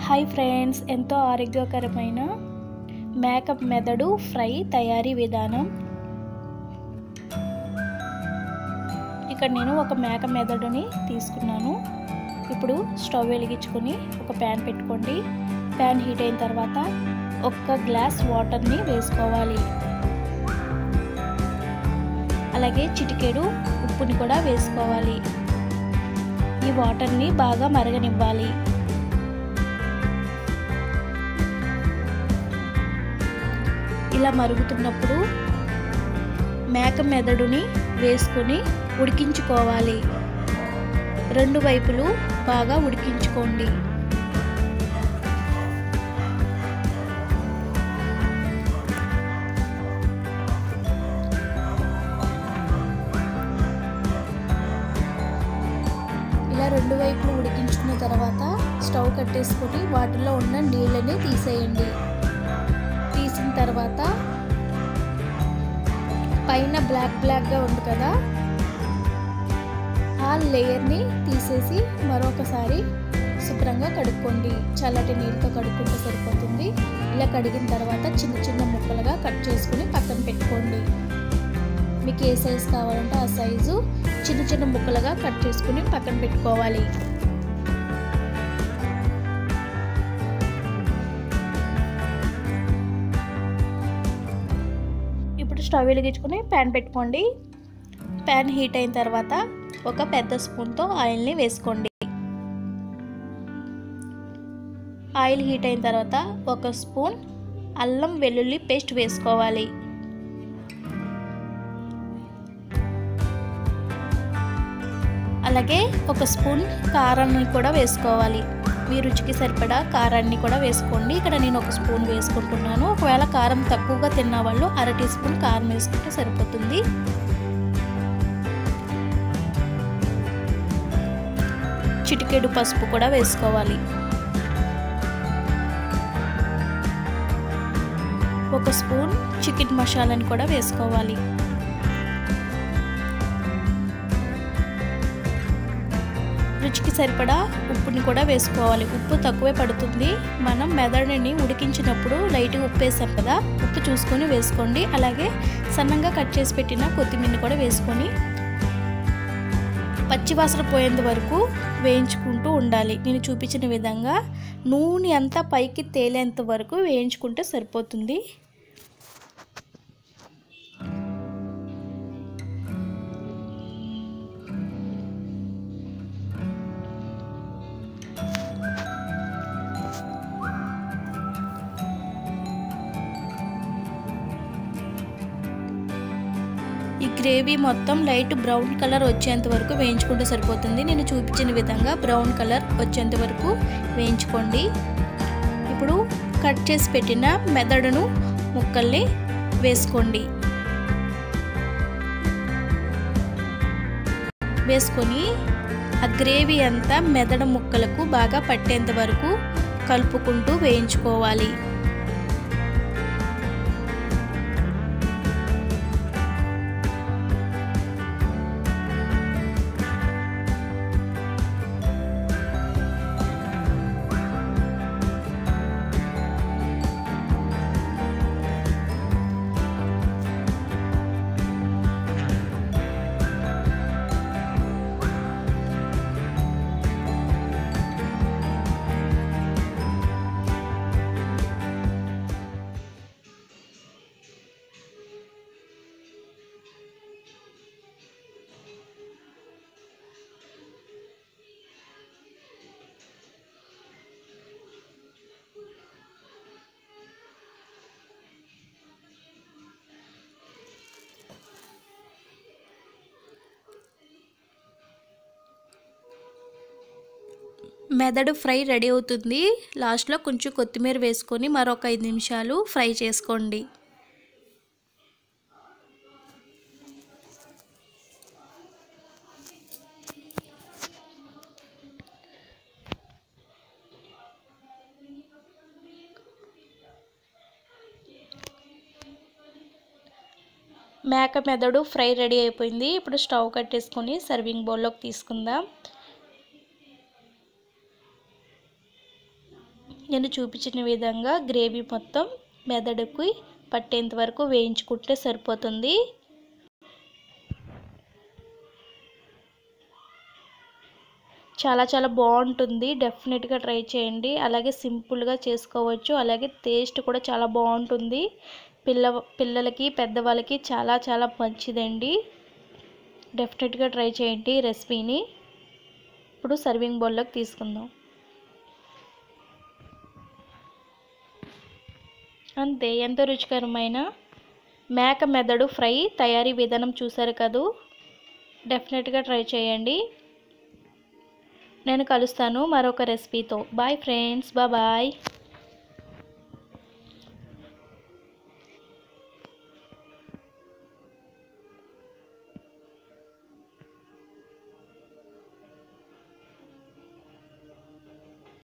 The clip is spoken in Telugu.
హాయ్ ఫ్రెండ్స్ ఎంతో ఆరోగ్యకరమైన మేకప్ మెదడు ఫ్రై తయారీ విధానం ఇక్కడ నేను ఒక మేక మెదడుని తీసుకున్నాను ఇప్పుడు స్టవ్ వెలిగించుకొని ఒక ప్యాన్ పెట్టుకోండి ప్యాన్ హీట్ అయిన తర్వాత ఒక్క గ్లాస్ వాటర్ని వేసుకోవాలి అలాగే చిటికెడు ఉప్పుని కూడా వేసుకోవాలి ఈ వాటర్ని బాగా మరగనివ్వాలి ఇలా మరుగుతున్నప్పుడు మేక మెదడుని వేసుకొని ఉడికించుకోవాలి రెండు వైపులు బాగా ఉడికించుకోండి ఇలా రెండు వైపులు ఉడికించుకున్న తర్వాత స్టవ్ కట్టేసుకొని వాటిలో ఉన్న నీళ్ళని తీసేయండి తీసిన తర్వాత పైన బ్లాక్ బ్లాక్గా ఉంది కదా ఆ లేయర్ని తీసేసి మరొకసారి శుభ్రంగా కడుక్కోండి చల్లటి నీళ్ళతో కడుక్కుంటే సరిపోతుంది ఇలా కడిగిన తర్వాత చిన్న చిన్న ముక్కలుగా కట్ చేసుకుని పక్కన పెట్టుకోండి మీకు ఏ సైజు కావాలంటే ఆ సైజు చిన్న చిన్న ముక్కలుగా కట్ చేసుకుని పక్కన పెట్టుకోవాలి ఇప్పుడు స్టవ్ వెలిగించుకొని ప్యాన్ పెట్టుకోండి ప్యాన్ హీట్ అయిన తర్వాత ఒక పెద్ద స్పూన్తో ఆయిల్ని వేసుకోండి ఆయిల్ హీట్ అయిన తర్వాత ఒక స్పూన్ అల్లం వెల్లుల్లి పేస్ట్ వేసుకోవాలి అలాగే ఒక స్పూన్ కారాన్ని కూడా వేసుకోవాలి మీ రుచికి సరిపడా కారాన్ని కూడా వేసుకోండి ఇక్కడ నేను ఒక స్పూన్ వేసుకుంటున్నాను ఒకవేళ కారం తక్కువగా తిన్న వాళ్ళు అర టీ స్పూన్ కారం వేసుకుంటే సరిపోతుంది చిటికెడు పసుపు కూడా వేసుకోవాలి ఒక స్పూన్ చికెన్ మసాలాని కూడా వేసుకోవాలి రుచికి సరిపడా ఉప్పుని కూడా వేసుకోవాలి ఉప్పు తక్కువే పడుతుంది మనం మెదడుని ఉడికించినప్పుడు లైట్గా ఉప్పు వేసాం కదా ఉప్పు చూసుకొని వేసుకోండి అలాగే సన్నంగా కట్ చేసి పెట్టిన కొత్తిమీర కూడా వేసుకొని పచ్చివాసన పోయేంత వరకు వేయించుకుంటూ ఉండాలి నేను చూపించిన విధంగా నూనె అంతా పైకి తేలేంత వరకు వేయించుకుంటే సరిపోతుంది ఈ గ్రేవీ మొత్తం లైట్ బ్రౌన్ కలర్ వచ్చేంత వరకు వేయించుకుంటే సరిపోతుంది నేను చూపించిన విధంగా బ్రౌన్ కలర్ వచ్చేంత వరకు వేయించుకోండి ఇప్పుడు కట్ చేసి పెట్టిన మెదడును ముక్కల్ని వేసుకోండి వేసుకొని ఆ గ్రేవీ అంతా మెదడు ముక్కలకు బాగా పట్టేంత వరకు కలుపుకుంటూ వేయించుకోవాలి మెదడు ఫ్రై రెడీ అవుతుంది లాస్ట్లో కొంచెం కొత్తిమీర వేసుకొని మరొక ఐదు నిమిషాలు ఫ్రై చేసుకోండి మేక మెదడు ఫ్రై రెడీ అయిపోయింది ఇప్పుడు స్టవ్ కట్టేసుకొని సర్వింగ్ బౌల్లోకి తీసుకుందాం నేను చూపించిన విధంగా గ్రేవీ మొత్తం మెదడుకి పట్టేంత వరకు వేయించుకుంటే సరిపోతుంది చాలా చాలా బాగుంటుంది డెఫినెట్గా ట్రై చేయండి అలాగే సింపుల్గా చేసుకోవచ్చు అలాగే టేస్ట్ కూడా చాలా బాగుంటుంది పిల్ల పిల్లలకి పెద్దవాళ్ళకి చాలా చాలా మంచిదండి డెఫినెట్గా ట్రై చేయండి ఈ రెసిపీని ఇప్పుడు సర్వింగ్ బౌల్లోకి తీసుకుందాం అంతే ఎంతో రుచికరమైన మేక మెదడు ఫ్రై తయారీ విధానం చూసారు కదూ డెఫినెట్గా ట్రై చేయండి నేను కలుస్తాను మరొక రెసిపీతో బాయ్ ఫ్రెండ్స్ బాయ్